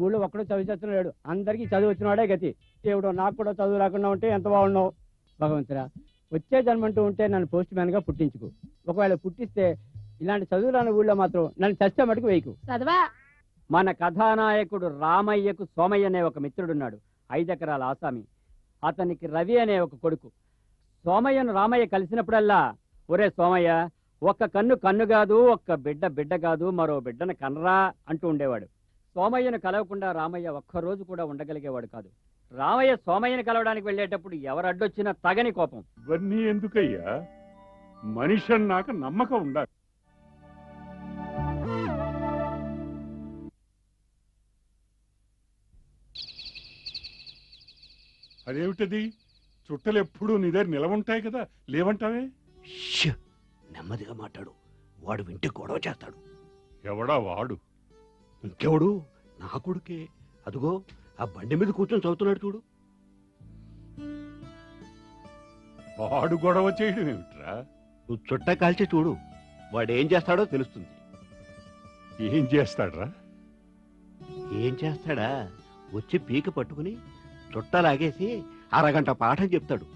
ఊళ్ళో ఒక్కడో చదువు చేస్తున్నాడు అందరికీ చదువు వచ్చినవాడే గతి దేవుడు నాకు కూడా చదువు రాకుండా ఉంటే ఎంత బాగున్నావు భగవంతురా వచ్చే జన్మంటూ ఉంటే నన్ను పోస్ట్ మ్యాన్ గా పుట్టించుకు ఒకవేళ పుట్టిస్తే ఇలాంటి చదువు రాని ఊళ్ళో మాత్రం నన్ను చస్తే మటుకు వేయకు చదవా మన కథానాయకుడు రామయ్యకు సోమయ్య అనే ఒక మిత్రుడున్నాడు ఐదెకరాల ఆసామి అతనికి రవి అనే ఒక కొడుకు సోమయ్యను రామయ్య కలిసినప్పుడల్లా ఒరే సోమయ్య ఒక్క కన్ను కన్ను కాదు ఒక్క బిడ్డ బిడ్డ కాదు మరో బిడ్డను కనరా అంటూ ఉండేవాడు సోమయ్యను కలవకుండా రామయ్య ఒక్కరోజు కూడా ఉండగలిగేవాడు కాదు రామయ్య సోమయ్యను కలవడానికి వెళ్ళేటప్పుడు ఎవరు అడ్డొచ్చినా తగని కోపం ఇవన్నీ ఎందుకయ్యా మనిషి అన్నాక నమ్మకం ఉండాలి అదేమిటది చుట్టలు ఎప్పుడూ నీ దగ్గర నిలవుంటాయి కదా లేవంటావే ష్! నెమ్మదిగా మాట్లాడు వాడు వింటే గొడవ చేస్తాడు ఎవడా వాడు ఇంకెవడు నా కొడుకే అదిగో ఆ బండి మీద కూర్చొని చదువుతున్నాడు చూడు వాడు గొడవ చేయడం ఏమిట్రా నువ్వు చుట్ట కాల్చి చూడు వాడు ఏం చేస్తాడో తెలుస్తుంది ఏం చేస్తాడ్రా ఏం చేస్తాడా వచ్చి పీక పట్టుకుని చుట్ట లాగేసి అరగంట పాఠం చెప్తాడు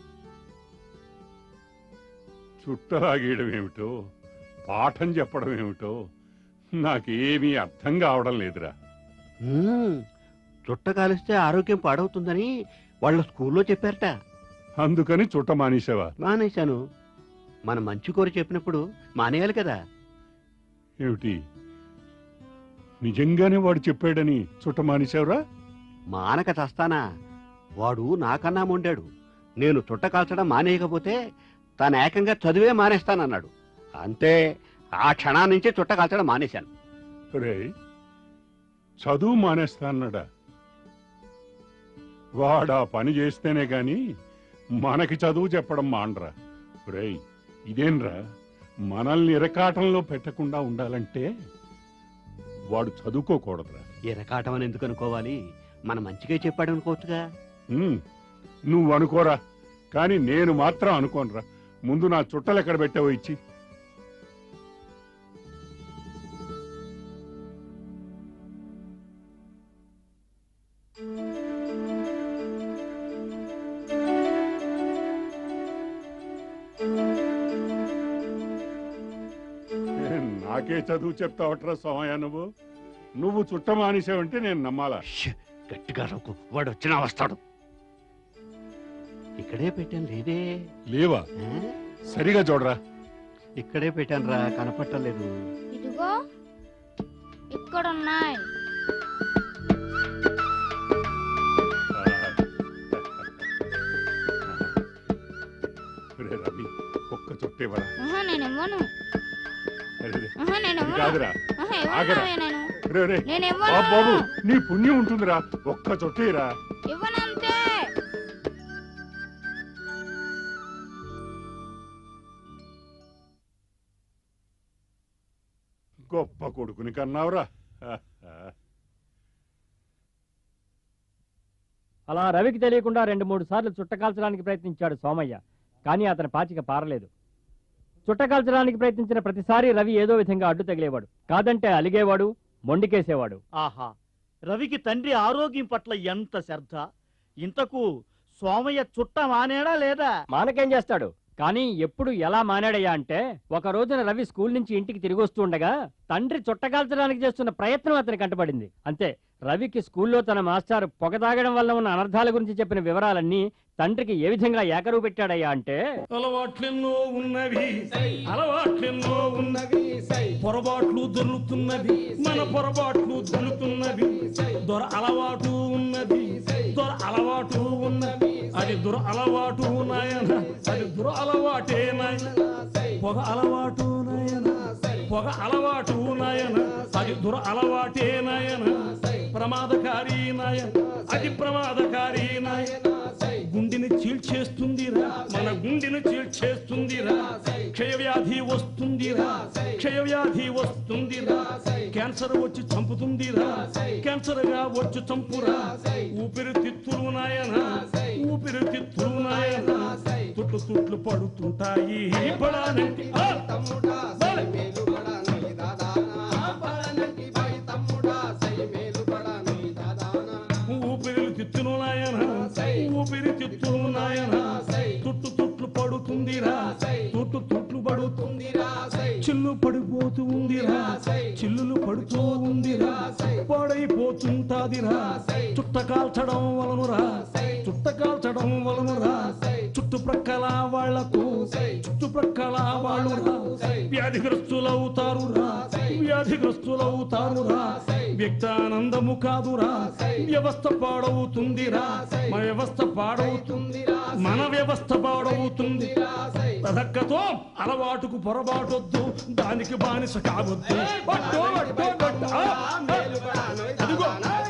చుట్టలాగేయడం ఏమిటో పాఠం చెప్పడం ఏమిటో నాకేమీ అర్థం కావడం లేదురా ఉమ్, చుట్ట కాలిస్తే ఆరోగ్యం పాడవుతుందని వాళ్ళ స్కూల్లో చెప్పారట అందుకని చుట్ట మానేసావా మానేశాను మన మంచి కోరి చెప్పినప్పుడు మానేయాలి కదా ఏమిటి నిజంగానే వాడు చెప్పాడని చుట్ట మానేశావురా మానక చస్తానా వాడు నాకన్నా మొండాడు నేను చుట్ట కాల్చడం మానేయకపోతే తను ఏకంగా చదివే మానేస్తానన్నాడు అంతే ఆ క్షణా నుంచి చుట్ట కాల్చడం మానేశాను రే చదువు మానేస్తా అన్నాడా వాడా పని చేస్తేనే గాని మనకి చదువు చెప్పడం మాండ్రా రేయ్ ఇదేంరా మనల్ని ఇరకాటంలో పెట్టకుండా ఉండాలంటే వాడు చదువుకోకూడదురా ఎరకాటం అని ఎందుకు అనుకోవాలి మన మంచిగా చెప్పాడు అనుకోవచ్చుగా ఉమ్, నువ్వు అనుకోరా కానీ నేను మాత్రం అనుకోనురా ముందు నా చుట్టలు ఎక్కడ పెట్టావో ఇచ్చి ఏ, నాకే చదువు చెప్తావట్రా సోమయ్య నువ్వు నువ్వు చుట్ట మానేసావంటే నేను నమ్మాలా ష్! గట్టిగా రకు వాడు వచ్చినా వస్తాడు ఇక్కడే పెట్టాను లేదే లేవా ఆ? సరిగా చూడరా ఇక్కడే పెట్టాను రా కనపట్టలేదు ఇదిగో ఇక్కడ ఉన్నాయి రే రవి ఒక్క చుట్టేవరా ఆహా నేను ఇవ్వను అరే ఆహా నేను ఇది ఇవ్వను కాదురా ఆహా ఆగరా. ఇవ్వను నేను రే రే నేను ఆ బాబు ఇవ్వను నీ పుణ్యం ఉంటుందిరా ఒక్క చుట్టేరా ఇవ్వనంతే గొప్ప కొడుకుని కన్నావురా అలా రవికి తెలియకుండా రెండు మూడు సార్లు చుట్టకాల్చడానికి ప్రయత్నించాడు సోమయ్య కానీ అతని పాచిక పారలేదు చుట్టకాల్చడానికి ప్రయత్నించిన ప్రతిసారి రవి ఏదో విధంగా అడ్డు తగిలేవాడు కాదంటే అలిగేవాడు మొండికేసేవాడు ఆహా రవికి తండ్రి ఆరోగ్యం పట్ల ఎంత శ్రద్ధ ఇంతకు సోమయ్య చుట్ట మానేడా లేదా మానకేం చేస్తాడు కానీ ఎప్పుడు ఎలా మానాడయ్యా అంటే ఒక రోజున రవి స్కూల్ నుంచి ఇంటికి తిరిగి వస్తూ ఉండగా తండ్రి చుట్టకాల్చడానికి చేస్తున్న ప్రయత్నం అతనికి కంటపడింది అంతే రవికి స్కూల్లో తన మాస్టర్ పొగ తాగడం వల్ల ఉన్న అనర్థాల గురించి చెప్పిన వివరాలన్నీ తండ్రికి ఏ విధంగా ఏకరువు పెట్టాడయ్యా అంటే అలవాట్లెన్నో ఉన్నవి అలవాట్లెన్నో ఉన్నవి పొరపాట్లు దొరుకుతున్నవి మన పొరపాట్లు దొరుకుతున్నవి దొర అలవాటు ఉన్నది దొర అలవాటు ఉన్నది అది దుర అలవాటు నాయన అది దుర అలవాటే నాయన పొగ అలవాటు నాయన పొగ అలవాటు నాయన అది దుర అలవాటే నాయన ప్రమాదకారి నాయన అది ప్రమాదకారి నాయన గుండెని చీల్చేస్తుందిరా మన గుండెని చీల్చేస్తుందిరా క్షయవ్యాధి వస్తుందిరా క్షయవ్యాధి వస్తుందిరా క్యాన్సర్ వచ్చి చంపుతుందిరా క్యాన్సర్ గా వచ్చి చంపురా ఊపిరితిత్తులు నాయన ఊపిరితిత్తులు నాయన తుట్లు తుట్లు పడుతుంటాయి పడానంటి ఆ! బలే! ఊపిరి తిత్తులు నాయన తుట్టు తుట్లు పడుతుందిరా తుట్టు తుట్లు పడుతుందిరా చిల్లు పడిపోతూ ఉందిరా చిల్లులు పడుతూ ఉందిరా పాడైపోతుంటాదిరా చుట్ట కాల్చడం వలనురా చుట్ట కాల్చడం వలనురా చుట్టుప్రక్కల వాళ్లకు చుట్టుప్రక్కల వాళ్ళురా వ్యాధిగ్రస్తులవుతారురా వ్యాధిగ్రస్తులవుతారురా వ్యక్తానందము కాదురా వ్యవస్థ పాడవుతుందిరా మన వ్యవస్థ పాడవుతుందిరా మన వ్యవస్థ పాడవుతుంది తదక్కతో అలవాటుకు పొరబాటొద్దు దానికి బానిస కావద్దు పట్టు, పట్టు, పట్టు. ఆ, ఆ. అదిగో.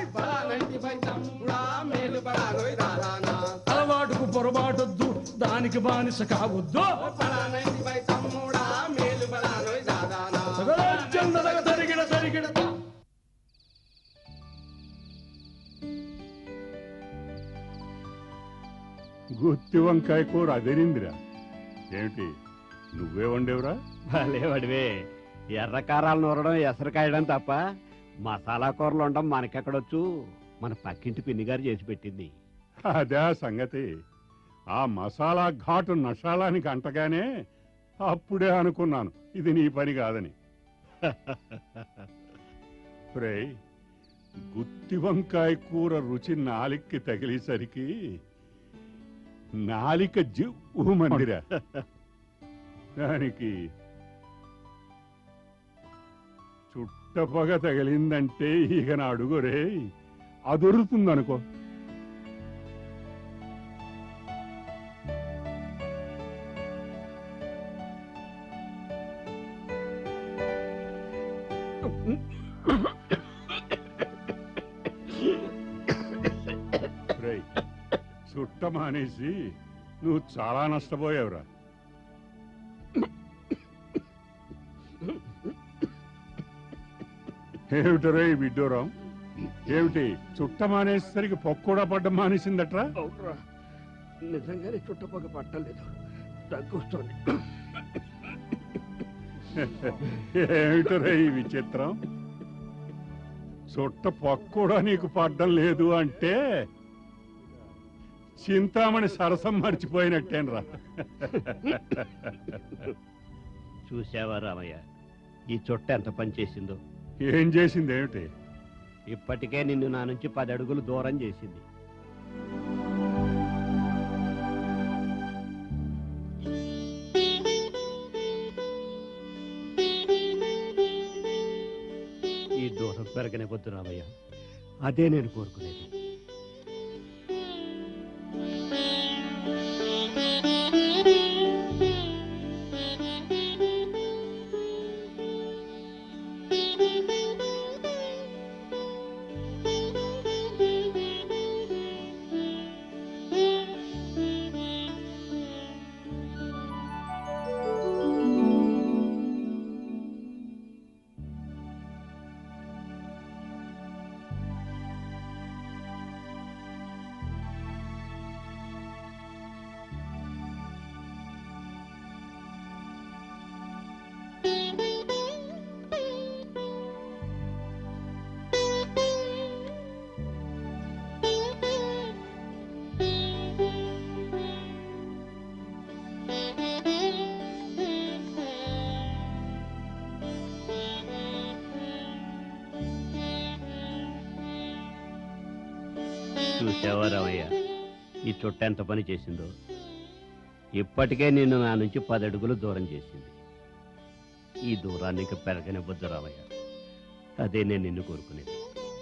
అలవాటుకు పొరబాటొద్దు దానికి బానిస కావద్దు సగరాజ్యందరగ తరిగిడ తరిగిడ గుత్తి వంకాయ కూర అదిరిందిరా ఏమిటి నువ్వే వండేవురా భలేవాడివే ఎర్ర కారాలు నూరడం ఎసరు కాయడం తప్ప మసాలా కూరలు ఉండడం మనకెక్కడొచ్చు మన పక్కింటి పిన్ని గారు చేసి పెట్టింది అదే ఆ సంగతి ఆ మసాలా ఘాటు నషాలానికి అంటగానే అప్పుడే అనుకున్నాను ఇది నీ పని కాదని రేయ్ గుత్తి వంకాయ కూర రుచి నాలిక్కి తగిలేసరికి నాలిక జివ్వు మందిరా దానికి చుట్టపగ తగిలిందంటే ఇక నా అడుగురే అదొరుతుందనుకో రేయ్, చుట్ట మానేసి నువ్వు చాలా నష్టపోయావురా ఏమిటరా ఈ విడ్డూరం ఏమిటి చుట్ట మానేసరికి పొక్కు కూడా పడ్డం మానేసిందట్రా నిజంగానే చుట్టపక్క పట్టలేదు తగ్గుస్తుంది ఏమిటరా ఈ విచిత్రం చుట్ట పొక్కు కూడా నీకు పడ్డం లేదు అంటే చింతామణి సరసం మర్చిపోయినట్టేనరా చూసావా రామయ్య ఈ చుట్ట ఎంత పని చేసిందో ఏం చేసింది ఏమిటి ఇప్పటికే నిన్ను నా నుంచి పది అడుగులు దూరం చేసింది ఈ దూరం పెరగనివద్దు రామయ్య అదే నేను కోరుకునేది చూసావా రామయ్య ఈ చుట్ట ఎంత పని చేసిందో ఇప్పటికే నిన్ను నా నుంచి పది అడుగులు దూరం చేసింది ఈ దూరాన్ని ఇంకా పెరగనివ్వద్దు రామయ్య అదే నేను నిన్ను కోరుకునేది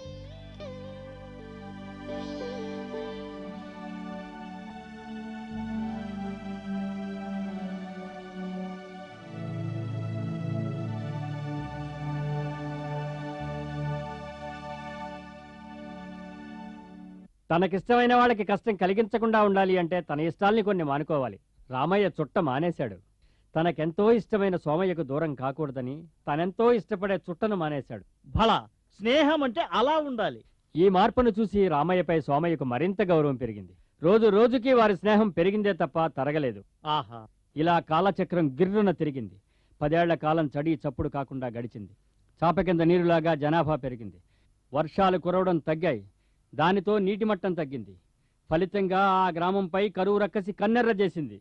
తనకిష్టమైన వాళ్ళకి కష్టం కలిగించకుండా ఉండాలి అంటే తన ఇష్టాల్ని కొన్ని మానుకోవాలి రామయ్య చుట్ట మానేశాడు తనకెంతో ఇష్టమైన సోమయ్యకు దూరం కాకూడదని తనెంతో ఇష్టపడే చుట్టను మానేశాడు భళ స్నేహం అంటే అలా ఉండాలి ఈ మార్పును చూసి రామయ్యపై సోమయ్యకు మరింత గౌరవం పెరిగింది రోజు రోజుకి వారి స్నేహం పెరిగిందే తప్ప తరగలేదు ఆహా ఇలా కాలచక్రం గిర్రున తిరిగింది పదేళ్ల కాలం చడి చప్పుడు కాకుండా గడిచింది చాప కింద నీరులాగా జనాభా పెరిగింది వర్షాలు కురవడం తగ్గాయి దానితో నీటి మట్టం తగ్గింది ఫలితంగా ఆ గ్రామంపై కరువు రక్కసి కన్నెర్ర చేసింది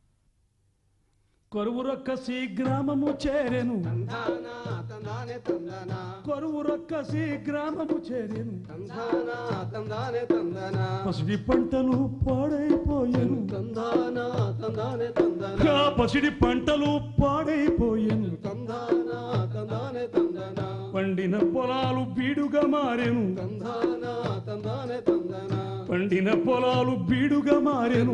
కరువు రక్కసి గ్రామము చేరెను కరువు రక్కసి గ్రామము చేరెను పసిడి పంటలు పాడైపోయాను ఆ పసిడి పంటలు పాడైపోయాను పండిన పొలాలు బీడుగా మారెను పండిన పొలాలు బీడుగా మారెను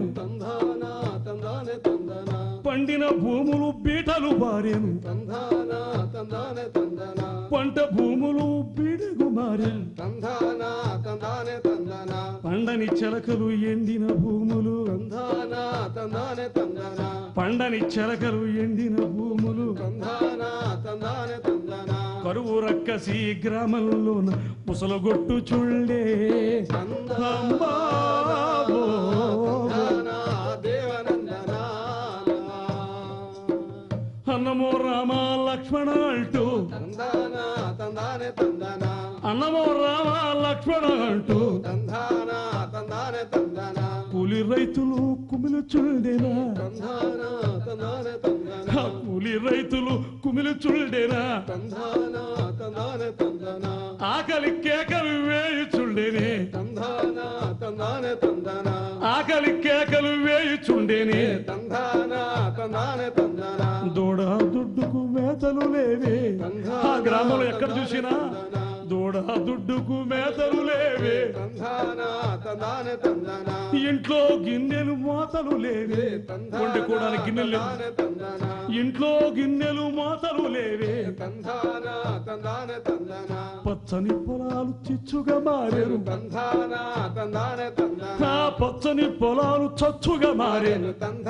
పండిన భూములు బీటలు బారెను పంట భూములు బీడుగు మారెను పండని చెలకలు ఎండిన భూములు పండని చెలకలు ఎండిన భూములు కరువు రక్కసి గ్రామంలోన ముసలగొట్టు చుళ్ళే అమ్మావో. అన్నమో రామ లక్ష్మణ అంటూ అన్నమో రామ లక్ష్మణ అంటూ కూలి రైతులు కుమిలి చుండేనా ఆ కూలి రైతులు కుమిలి చుండేనా ఆకలి కేకలు వేయి చుండేనే ఆకలి కేకలు వేయి చుండేనే దూడ దుడ్డుకు మేతలు లేవే ఆ గ్రామంలో ఎక్కడ చూసినా దూడ దుడ్డుకు మేతలు లేవే ఇంట్లో గిన్నెలు మోతలు లేవే వండుకోవడానికి గిన్నెలు లేవు. ఇంట్లో గిన్నెలు మోతలు లేవే పచ్చని పొలాలు చిచ్చుగా మారేరు ఆ పచ్చని పొలాలు చచ్చుగా మారేను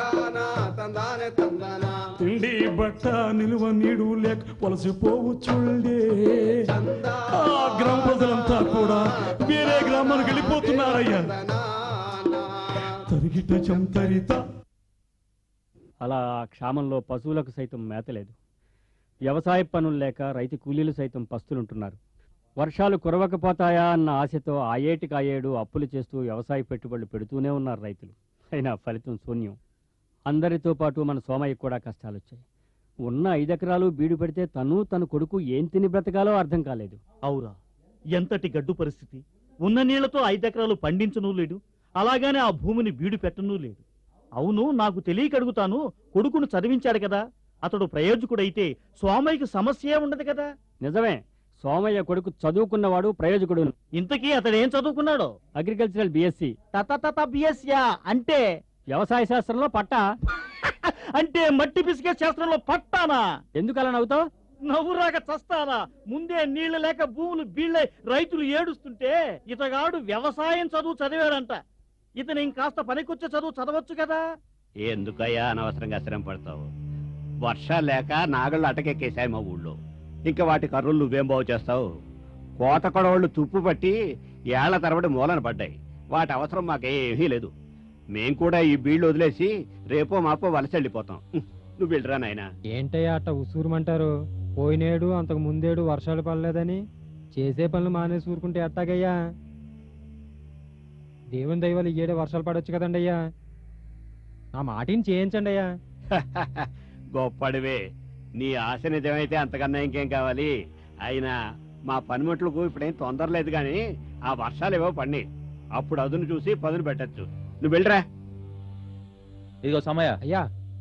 తిండి బట్ట నిలువ నీడు లేక వలసిపోవు చూడే ఆ గ్రామ ప్రజలంతా కూడా వేరే గ్రామానికి వెళ్ళిపోతున్నారయ్యా తరిగిట చంతరిత అలా ఆ క్షామంలో పశువులకు సైతం మేతలేదు వ్యవసాయ పనులు లేక రైతు కూలీలు సైతం పస్తులుంటున్నారు వర్షాలు కురవకపోతాయా అన్న ఆశతో ఆయేటికి ఆయేడు అప్పులు చేస్తూ వ్యవసాయ పెట్టుబడులు పెడుతూనే ఉన్నారు రైతులు అయినా ఫలితం శూన్యం అందరితో పాటు మన సోమయ్య కూడా కష్టాలు వచ్చాయి ఉన్న ఐదెకరాలు బీడు పెడితే తను తన కొడుకు ఏం తిని బ్రతకాలో అర్థం కాలేదు అవురా ఎంతటి గడ్డు పరిస్థితి ఉన్న నీళ్లతో ఐదెకరాలు పండించనూ లేడు అలాగనే ఆ భూమిని బీడు పెట్టనూ లేడు అవును నాకు తెలియక అడుగుతాను కొడుకును చదివించాడు కదా అతడు ప్రయోజకుడైతే స్వామయ్యకి సమస్య ఉండదు కదా నిజమే సోమయ్య కొడుకు చదువుకున్నవాడు ప్రయోజకుడు ఇంతకీ అతడు ఏం చదువుకున్నాడో అగ్రికల్చరల్ బిఎస్సి తత బిఎస్యా అంటే వ్యవసాయ శాస్త్రంలో పట్టా అంటే మట్టి పిసికే శాస్త్రంలో పట్టానా ఎందుకు అలా నవ్వుతావు నవ్వురాక చస్తానా ముందే నీళ్లు లేక భూములు బీళ్ళై రైతులు ఏడుస్తుంటే ఇతగాడు వ్యవసాయం చదువు చదివాడంట ఇతను ఇంకాస్త పనికొచ్చే చదువు చదవచ్చు కదా ఎందుకయ్యా అనవసరంగా శ్రమ పడతావు వర్షాలు లేక నాగళ్ళు అటకెక్కేశాయి మా ఊళ్ళో ఇంకా వాటి కర్రులు నువ్వేం బాగు చేస్తావు కోత కొడవళ్ళు తుప్పు పట్టి ఏళ్ల తరబడి మూలన పడ్డాయి వాటి అవసరం మాకేమీ లేదు మేం కూడా ఈ బీళ్లు వదిలేసి రేపో మాపో వలస వెళ్ళిపోతాం ఉహ్, నువ్వు వెళ్ళరా నాయనా ఏంటయ్యా అట్ట ఉసూరుమంటారు పోయినేడు అంతకు ముందేడు వర్షాలు పడలేదని చేసే పనులు మానేసి ఊరుకుంటే ఎట్టాగయ్యా దేవుని దైవాలు ఏడే వర్షాలు పడొచ్చు కదండి అయ్యా నా మాటిని చేయించండి అయ్యా గొప్పడివే నీ ఆశ నిజమైతే అంతకన్నా ఇంకేం కావాలి అయినా మా పనిముట్లకు ఇప్పుడేం తొందర లేదు కానీ ఆ వర్షాలు ఏవో పడినాయి అప్పుడు అదును చూసి పదును పెట్టచ్చు నువ్వు వెళ్ళరా ఇదిగో సమయ అయ్యా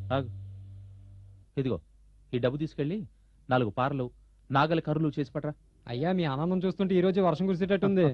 ఇదిగో ఈ డబ్బు తీసుకెళ్ళి నాలుగు పారలు నాగలి కర్రలు చేసి పట్రా అయ్యా మీ ఆనందం చూస్తుంటే ఈ రోజు వర్షం కురిసేటట్టుంది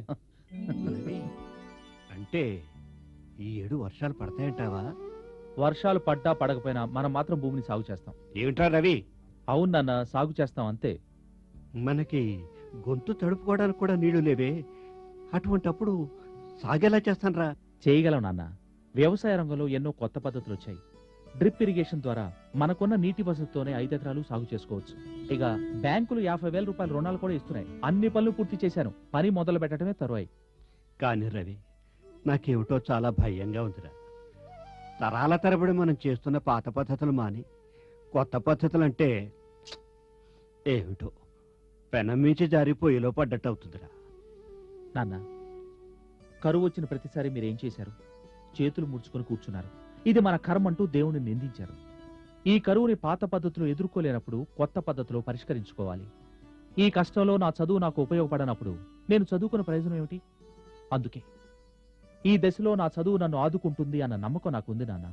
అంటే ఈ ఏడు వర్షాలు పడతాయంటావా వర్షాలు పడ్డా పడకపోయినా మనం మాత్రం భూమిని సాగు చేస్తాం ఏమిట్రా రవి అవును నాన్న సాగు చేస్తాం అంతే మనకి గొంతు తడుపుకోవడానికి కూడా నీళ్లు లేవే అటువంటప్పుడు సాగేలా చేస్తానరా చేయగలం నాన్న వ్యవసాయ రంగంలో ఎన్నో కొత్త పద్ధతులు వచ్చాయి డ్రిప్ ఇరిగేషన్ ద్వారా మనకున్న నీటి వసతితోనే ఐదు ఎకరాలు సాగు చేసుకోవచ్చు ఇక బ్యాంకులు యాభై వేల రూపాయల రుణాలు కూడా ఇస్తున్నాయి అన్ని పనులు పూర్తి చేశాను పని మొదలు పెట్టడమే తరువాయి కానీ రవి నాకేమిటో చాలా భయంగా ఉందిరా తరాల తరబడి మనం చేస్తున్న పాత పద్ధతులు మాని కొత్త పద్ధతులు అంటే ప్చ్! ఏమిటో పెనం మించి జారిపోయేలో పడ్డట్టు అవుతుందిరా నాన్న కరువు వచ్చిన ప్రతిసారి మీరేం చేశారు చేతులు ముడుచుకొని కూర్చున్నారు ఇది మన కర్మంటూ దేవుణ్ణి నిందించారు ఈ కరువుని పాత పద్ధతిలో ఎదుర్కోలేనప్పుడు కొత్త పద్ధతిలో పరిష్కరించుకోవాలి ఈ కష్టంలో నా చదువు నాకు ఉపయోగపడనప్పుడు నేను చదువుకున్న ప్రయోజనం ఏమిటి అందుకే ఈ దశలో నా చదువు నన్ను ఆదుకుంటుంది అన్న నమ్మకం నాకుంది నాన్న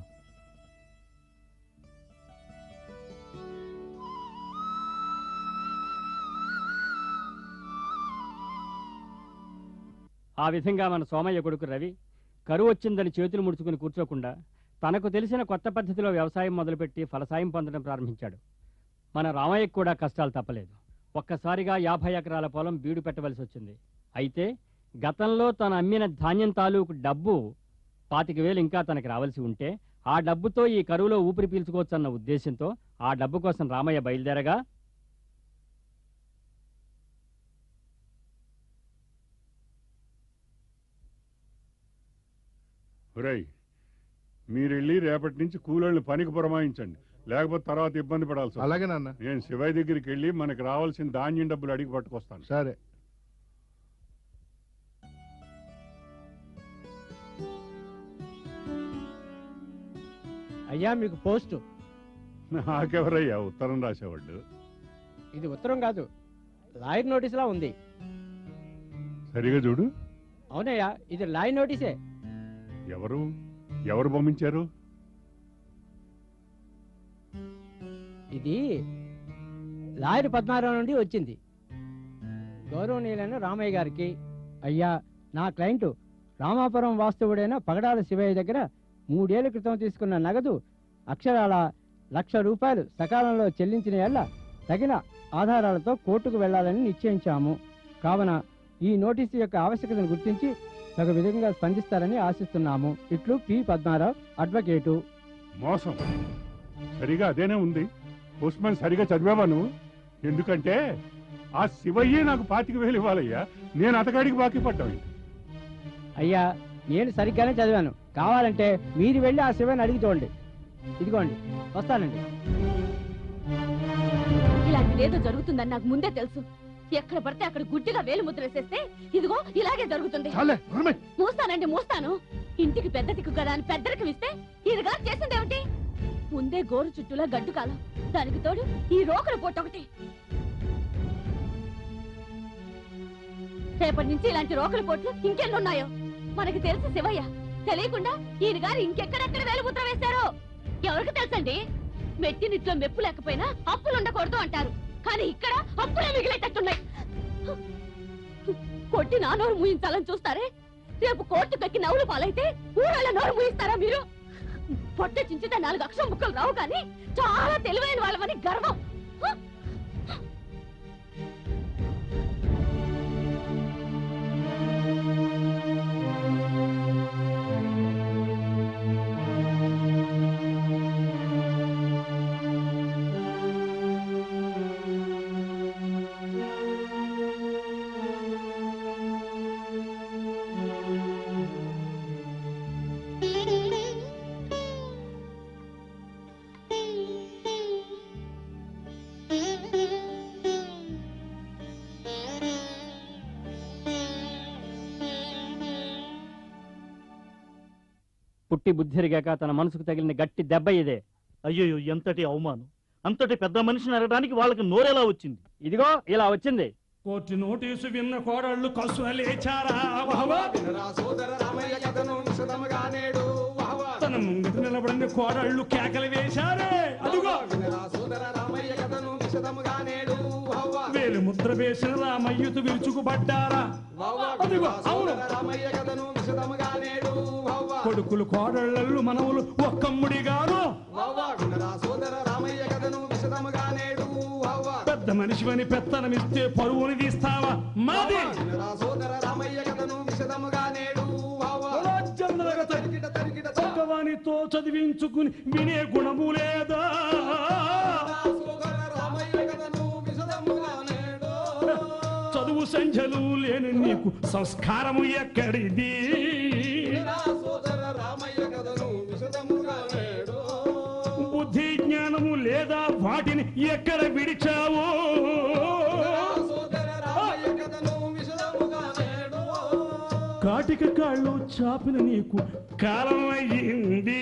ఆ విధంగా మన సోమయ్య కొడుకు రవి కరువు వచ్చిందని చేతులు ముడుచుకుని కూర్చోకుండా తనకు తెలిసిన కొత్త పద్ధతిలో వ్యవసాయం మొదలుపెట్టి ఫలసాయం పొందడం ప్రారంభించాడు మన రామయ్యకు కూడా కష్టాలు తప్పలేదు ఒక్కసారిగా యాభై ఎకరాల పొలం బీడు పెట్టవలసి వచ్చింది అయితే గతంలో తను అమ్మిన ధాన్యం తాలూకు డబ్బు పాతిక వేలు ఇంకా తనకి రావాల్సి ఉంటే ఆ డబ్బుతో ఈ కరువులో ఊపిరి పీల్చుకోవచ్చన్న ఉద్దేశంతో ఆ డబ్బు కోసం రామయ్య బయలుదేరగా ఒరేయ్ మీరెళ్ళి రేపటి నుంచి కూలోళ్ళని పనికి పురమాయించండి లేకపోతే తర్వాత ఇబ్బంది పడాల్సి వస్తుంది. అలాగే నాన్న నేను శివయ్య దగ్గరికి వెళ్ళి మనకి రావాల్సిన ధాన్యం డబ్బులు అడిగి పట్టుకొస్తాను సరే అయ్యా మీకు పోస్టు నాకెవరయ్యా ఉత్తరం రాసేవాళ్ళు ఇది ఉత్తరం కాదు లాయర్ నోటీసులా ఉంది సరిగా చూడు అవునయ్యా ఇది లాయర్ నోటీసే ఎవరు ఎవరు పంపించారు ఇది లాయర్ పద్మారావు నుండి వచ్చింది గౌరవనీయులైన రామయ్య గారికి అయ్యా నా క్లయింట్ రామాపురం వాస్తవుడైన పగడాల శివయ్య దగ్గర మూడేళ్ల క్రితం తీసుకున్న నగదు అక్షరాల లక్ష రూపాయలు సకాలంలో చెల్లించిన ఎల్ల తగిన ఆధారాలతో కోర్టుకు వెళ్లాలని నిశ్చయించాము కావున ఈ నోటీసు యొక్క ఆవశ్యకతను గుర్తించి తగు విధంగా స్పందిస్తారని ఆశిస్తున్నాము ఇట్లు పి పద్మారావు అడ్వకేటు మోసం సరిగా అదేనే ఉంది పోస్ట్మాన్ సరిగా చదివావా నువ్వు ఎందుకంటే ఆ శివయ్యే నాకు పాతిక వేలు ఇవ్వాలయ్యా నేను అతగాడికి బాకీ పడ్డాను అయ్యా నేను సరిగ్గానే చదివాను కావాలంటే మీరు వెళ్ళి ఆ శివని అడిగి చూడండి ఇదిగోండి వస్తానండి ఇలాంటిదేదో జరుగుతుందని నాకు ముందే తెలుసు ఎక్కడ పడితే అక్కడ గుడ్డిగా వేలు ముద్ర వేసేస్తే ఇదిగో ఇలాగే జరుగుతుంది చాలే నడమే. మూస్తానండి మూస్తాను ఇంటికి పెద్ద దిక్కు కదా అని పెద్దరికి ఇస్తే ఈయనగా చేసిందేమిటి ముందే గోరు చుట్టూలా గడ్డు కాలం దానికి తోడు ఈ రోకల పొట్టు ఒకటి రేపటి నుంచి ఇలాంటి రోకల పొట్లు ఇంకెన్నున్నాయో మనకి తెలుసు శివయ్య తెలియకుండా ఈయన గారు ఇంకెక్కడెక్కడ వేలుముద్ర వేశారో ఎవరికి తెలుసండి మెట్టినిట్లో మెప్పు లేకపోయినా అప్పులు ఉండకూడదు అంటారు కానీ ఇక్కడ అప్పులే మిగిలేటట్టున్నాయి కొట్టి నా నోరు మూయించాలని చూస్తారే రేపు కోర్టు కక్కి నవ్వులు పాలైతే ఊరాళ్ళ నోరు మూయిస్తారా మీరు పొట్ట చించితే నాలుగు అక్షరం ముక్కలు రావు కానీ చాలా తెలివైన వాళ్ళమని గర్వం హ! పుట్టి బుద్ధిరిగాక తన మనసుకు తగిలిన గట్టి దెబ్బ ఇదే అయ్యో ఎంతటి అవమానం అంతటి పెద్ద మనిషిని అరగడానికి వాళ్ళకి నోరెలా వచ్చింది ఇదిగో ఇలా వచ్చింది కోర్టు నోటీసు విన్న కోడళ్ళు కసున లేచారా వహవా. తన ముంగిట నిలబడిన కోడళ్ళు కేకలు వేశారే అదుగో వేలు ముద్ర వేసిన రామయ్యతో విరుచుకుపడ్డారా అదిగో అవును కొడుకులు కోడళ్ళు మనవులు ఒక్కమ్ముడిగాను పెద్ద మనిషివని పెత్తనమిస్తే పరువుని తీస్తావా మాది భగవానితో చదివించుకుని వినే గుణము లేదా చదువు సంఖ్యలు లేని నీకు సంస్కారము ఎక్కడిది బుద్ధి జ్ఞానము లేదా వాటిని ఎక్కడ విడిచావో కాటి కాటిక కాళ్ళు చాపిన నీకు కాలం అయ్యింది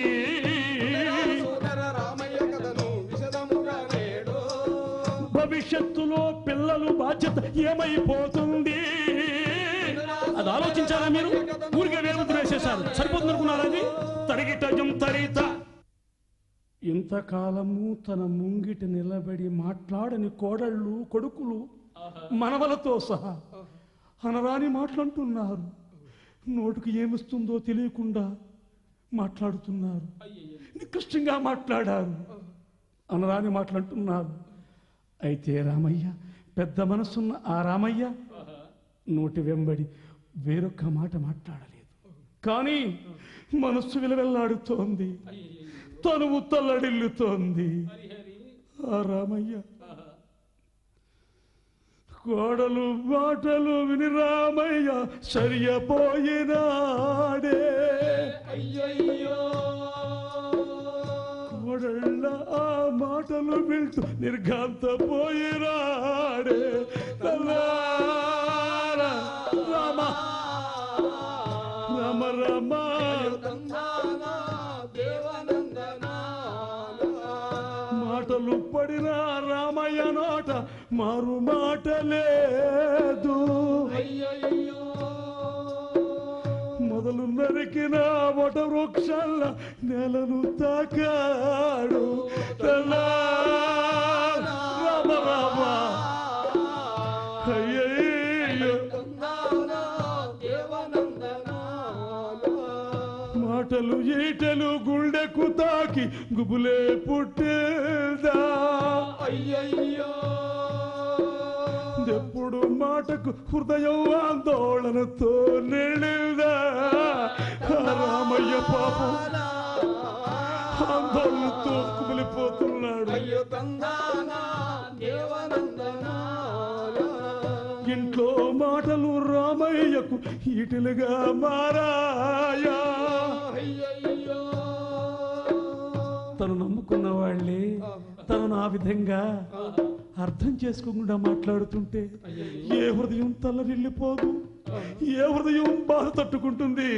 భవిష్యత్తులో పిల్లలు బాధ్యత ఏమైపోతుంది అది ఆలోచించారా మీరు ఊరికే వేగుతు వేసేశారు సరిపోతుంది అనుకున్నారా అది తరిగిటజం తరిత ఇంతకాలము తన ముంగిట నిలబడి మాట్లాడని కోడళ్ళు కొడుకులు మనవలతో సహా అనరాని మాట్లాడుతున్నారు నోటికి ఏమిస్తుందో తెలియకుండా మాట్లాడుతున్నారు నికృష్టంగా మాట్లాడారు అనరాని మాట్లాడుతున్నారు అయితే రామయ్య పెద్ద మనసున్న ఆ రామయ్య నోటి వెంబడి వేరొక్క మాట మాట్లాడలేదు కానీ మనస్సు విలవెల్లాడుతోంది తనువు తల్లడిల్లుతోంది ఆ రామయ్య కోడలు మాటలు విని రామయ్య సరియపోయినాడే అయ్యయ్యో కోడళ్ళ ఆ మాటలు వింటూ నిర్ఘాంత పోయినాడే తల్లారా రామ రామ రామ మాటలు పడిన రామయ్య నోట మారు మాట లేదు మొదలు నరికిన వట వృక్షాల నేలను తాకాడు తెల్లార రామ రామ అయ్యయ్యో మాటలు ఈటలు గుండెకు తాకి గుబులే పుట్టేదా అయ్యయ్యో ఎప్పుడు మాటకు హృదయం ఆందోళనతో నిండిదా రామయ్య పాపం ఆందోళనతో కుమిలిపోతున్నాడు ఇంట్లో మాటలు రామయ్యకు ఈటలుగా మారాయా తను నమ్ముకున్న వాళ్ళే తనను ఆ విధంగా అర్థం చేసుకోకుండా మాట్లాడుతుంటే ఏ హృదయం తల్లరిల్లిపోదు ఏ హృదయం బాధ తట్టుకుంటుంది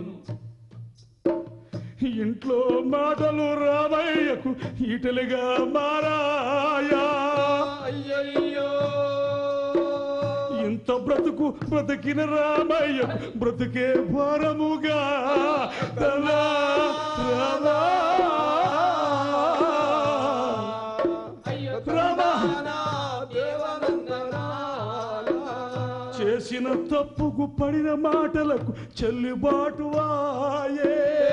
ఇంట్లో మాటలు రామయ్యకు ఈటలుగా మారాయా అయ్యయ్యో ఇంత బ్రతుకు బ్రతికిన రామయ్యకు బ్రతుకే భారముగా తలా రామా రామా చేసిన తప్పుకు పడిన మాటలకు చెల్లుబాటు వాయే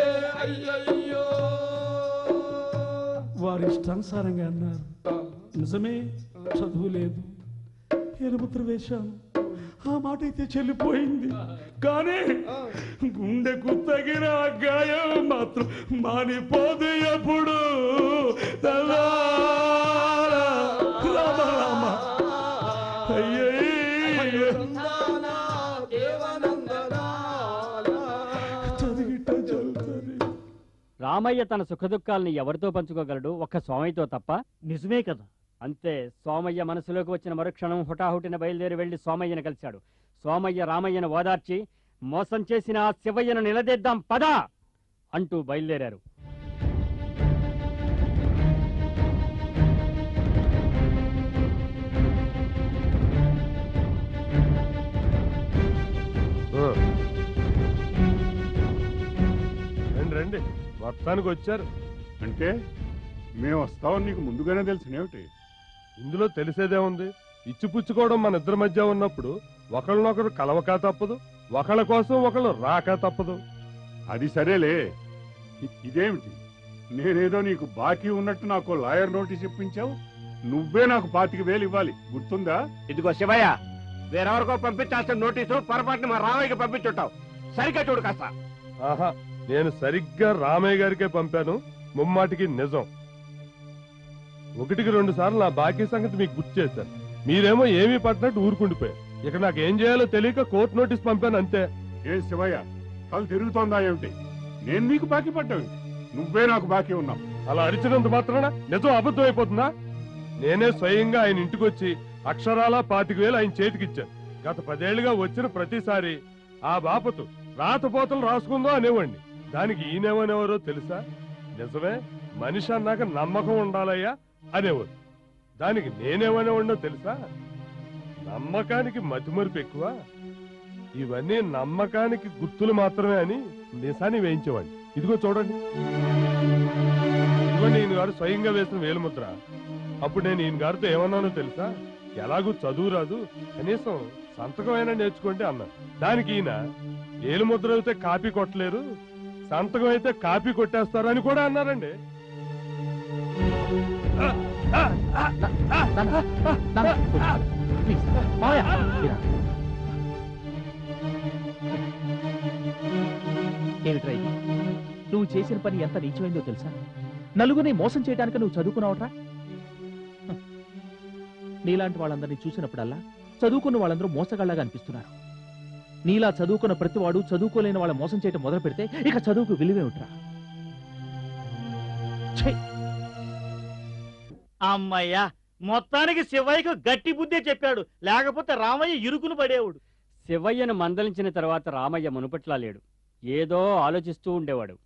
వారి ఇష్టానుసారంగా అన్నారు నిజమే చదువు లేదు ఎలుముద్ర వేశాను ఆ మాట అయితే చెల్లిపోయింది కానీ గుండెకు తగిన గాయం మాత్రం మానిపోదు ఎప్పుడు తలారా రామ రామ అయ్యయ్యో చదివిట చదువుతారు రామయ్య తన సుఖదుఖాల్ని ఎవరితో పంచుకోగలడు ఒక్క సోమయ్యతో తప్ప నిజమే కదా అంతే సోమయ్య మనసులోకి వచ్చిన మరుక్షణం హుటాహుటిన బయలుదేరి వెళ్లి సోమయ్యను కలిశాడు సోమయ్య రామయ్యను ఓదార్చి మోసం చేసిన ఆ శివయ్యను నిలదీద్దాం పదా అంటూ బయలుదేరారు రండి రండి మొత్తానికి వచ్చారు అంటే మేము వస్తామని నీకు ముందుగానే తెలిసినేమిటి ఇందులో తెలిసేదే ఉంది ఇచ్చిపుచ్చుకోవడం మన ఇద్దరి మధ్య ఉన్నప్పుడు ఒకళ్ళనొకరు కలవక తప్పదు ఒకళ్ళ కోసం ఒకళ్ళు రాక తప్పదు అది సరేలే ఇ- ఇదేమిటి నేనేదో నీకు బాకీ ఉన్నట్టు నాకు లాయర్ నోటీస్ ఇప్పించావు నువ్వే నాకు పాతిక వేలు ఇవ్వాలి గుర్తుందా ఇదిగో శివయ్య వేరెవరికో పంపించాల్సిన నోటీసు పొరపాటున మా రామయ్యకి పంపించుంటావు సరిగ్గా చూడు కాస్త ఆహా నేను సరిగ్గా రామయ్య గారికే పంపాను ముమ్మాటికి నిజం ఒకటికి రెండు సార్లు నా బాకీ సంగతి మీకు గుర్తు చేశాను మీరేమో ఏమీ పట్టినట్టు ఊరుకుండిపోయారు ఇక నాకు ఏం చేయాలో తెలియక కోర్టు నోటీస్ పంపాను అంతే ఏ శివయ్య కళ్ళు తిరుగుతోందా ఏమిటి నేను నీకు బాకీ పడ్డావు నువ్వే నాకు బాకీ ఉన్నావు అలా అరిచినంత మాత్రాన నిజం అబద్ధం అయిపోతుందా నేనే స్వయంగా ఆయన ఇంటికి వచ్చి అక్షరాల పాతిక వేలు ఆయన చేతికిచ్చాను గత పదేళ్లుగా వచ్చిన ప్రతిసారి ఆ బాపతు రాతపోతలు రాసుకుందో అనేవాడిని దానికి ఈయనేమనేవారో తెలుసా నిజమే మనిషి అన్నాక నమ్మకం ఉండాలయ్యా అనేవారు దానికి నేనేమనేవాడినో తెలుసా నమ్మకానికి మతిమరుపు ఎక్కువ ఇవన్నీ నమ్మకానికి గుర్తులు మాత్రమే అని నిశాని వేయించేవాడిని ఇదిగో చూడండి ఇదిగోండి ఈయన గారు స్వయంగా వేసిన వేలుముద్ర అప్పుడు నేను ఈయన గారితో ఏమన్నానో తెలుసా ఎలాగూ చదువు రాదు కనీసం సంతకమైనా నేర్చుకోండి అన్నాను దానికి ఈయన ఏలుముద్ర అయితే కాపీ కొట్టలేరు సంతకం అయితే కాపీ కొట్టేస్తారు అని కూడా అన్నారండి ఆ, ఆ, ఆ, ఆ, ఆ, ఆ. ప్లీజ్ మావయ్య మీరా. ఏమిట్రా ఇది నువ్వు చేసిన పని ఎంత నీచమైందో తెలుసా నలుగురిని మోసం చేయడానికి నువ్వు చదువుకున్నావట్రా హ. నీలాంటి వాళ్ళందరినీ చూసినప్పుడల్లా చదువుకున్న వాళ్ళందరూ మోసగాళ్ళగా అనిపిస్తున్నారు నీలా చదువుకున్న ప్రతివాడు చదువుకోలేని వాళ్ళ మోసం చేయటం మొదలు పెడితే ఇక చదువుకు విలువేమిట్రా అమ్మయ్యా మొత్తానికి శివయ్యకు గట్టి బుద్ధే చెప్పాడు లేకపోతే రామయ్య ఇరుకును పడేవాడు శివయ్యను మందలించిన తర్వాత రామయ్య మునుపట్లా లేడు ఏదో ఆలోచిస్తూ ఉండేవాడు